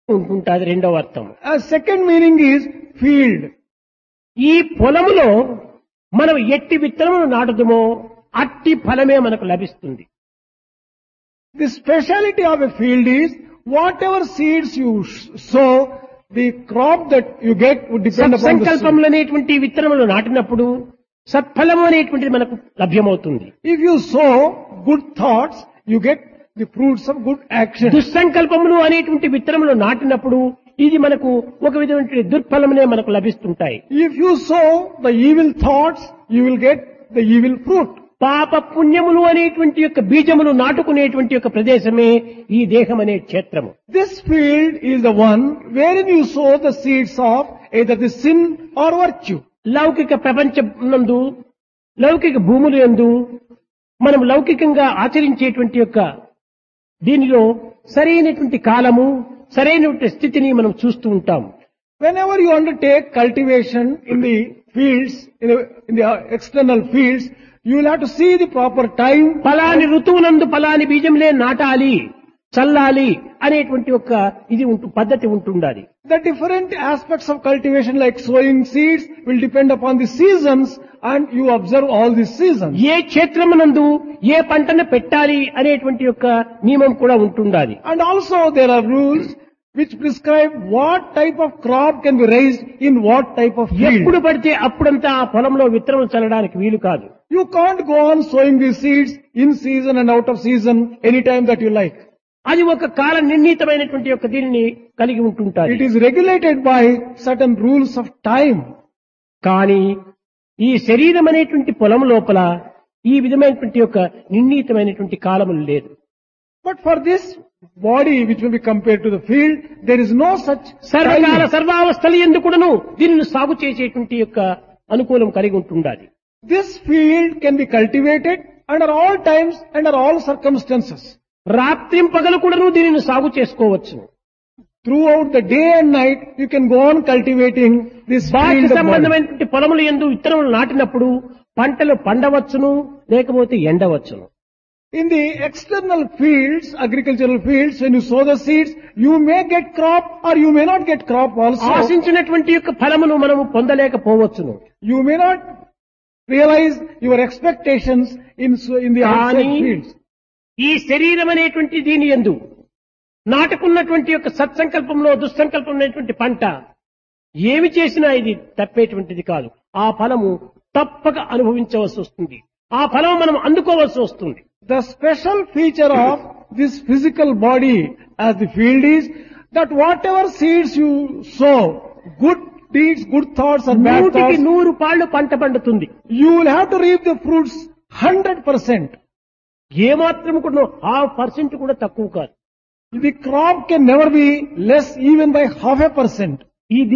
ఉంటుంటాది రెండవ అర్థం A second meaning is field. ఈ పొలములో మనం ఎట్టి విత్తనములు నాటుదమో అట్టి ఫలమే మనకు లభిస్తుంది The speciality of a field is whatever seeds you sh- sow, the crop that you get would depend upon the seed. సంకల్పములు అనేటువంటి విత్తనములు నాటినప్పుడు సత్ఫలము అనేటువంటిది మనకు లభ్యమవుతుంది If you sow good thoughts, you get the fruits of good action. దుస్సంకల్పములు అనేటువంటి విత్తనములు నాటినప్పుడు ఇది మనకు ఒక విధమైన దుర్ఫలమునే మనకు లభిస్తుంటాయి If you sow the evil thoughts, you will get the evil fruit. పాప పుణ్యములు అనేటువంటి యొక్క బీజములు నాటుకునేటువంటి యొక్క ప్రదేశమే ఈ దేహం అనే క్షేత్రము This field is the one wherein you sow the seeds of either the sin or virtue. లౌకిక ప్రపంచం నందు లౌకిక భూములు యందు మనం లౌకికంగా ఆచరించేటువంటి యొక్క దీనిలో సరైనటువంటి కాలము సరైనటువంటి స్థితిని మనం చూస్తూ ఉంటాం Whenever you undertake cultivation in the fields, in the, in the uh, external fields, you will have to see the proper time. ఫలాని ఋతువునందు ఫలాని బీజంలే నాటాలి చల్లాలి అనేటువంటి ఒక ఇది ఉంటు పద్ధతి ఉంటుండాలి The different aspects of cultivation like sowing seeds will depend upon the seasons and you observe all these seasons. ఏ క్షేత్రమునందు ఏ పంటను పెట్టాలి అనేటువంటి యొక్క నియమం కూడా ఉంటుండాలి And also there are rules which prescribe what type of crop can be raised in what type of ఎప్పుడు field. పడితే అప్పుడంతా ఆ పొలంలో విత్తనం చల్లడానికి వీలు కాదు You can't go on sowing these seeds in season and out of season anytime that you like. అది ఒక కాల నిర్ణీతమైనటువంటి యొక్క దీనిని కలిగి ఉంటుంటారు It is regulated by certain rules of time. కానీ ఈ శరీరం అనేటువంటి పొలం లోపల ఈ విధమైనటువంటి యొక్క నిర్ణీతమైనటువంటి కాలములు లేదు But for this body which will be compared to the field, there is no such సర్వకాల timing. సర్వావస్థలు ఎందుకును దీనిని సాగు చేసేటువంటి యొక్క అనుకూలం కలిగి ఉంటుండాలి This field can be cultivated under all times, under all circumstances. రాత్రిం పగలు కూడాను దీనిని సాగు చేసుకోవచ్చు Throughout the day and night, you can go on cultivating this బాహ్య field of body. సంబంధమైనటువంటి పొలములు ఎందు విత్తనములు నాటినప్పుడు పంటలు పండవచ్చును లేకపోతే ఎండవచ్చును In the external fields, agricultural fields, when you sow the seeds, you may get crop or you may not get crop also. ఆశించినటువంటి యొక్క ఫలమును మనము పొందలేకపోవచ్చును You may not realize your expectations in, so- in the outside కానీ fields. ఈ శరీరం అనేటువంటి దీని ఎందు నాటుకున్నటువంటి యొక్క సత్సంకల్పంలో దుస్సంకల్పం అనేటువంటి పంట ఏమి చేసినా ఇది తప్పేటువంటిది కాదు ఆ ఫలము తప్పక అనుభవించవలసి వస్తుంది ఆ ఫలం మనం అందుకోవాల్సి వస్తుంది The special feature of this physical body as the field is that whatever seeds you sow, good deeds, good thoughts or bad నూటికి thoughts, నూరు పాళ్ళు పంట పండుతుంది you will have to reap the fruits 100%. ఏమాత్రం కూడా హాఫ్ పర్సెంట్ కూడా తక్కువ కాదు The crop can never be less even by half a percent. ఈ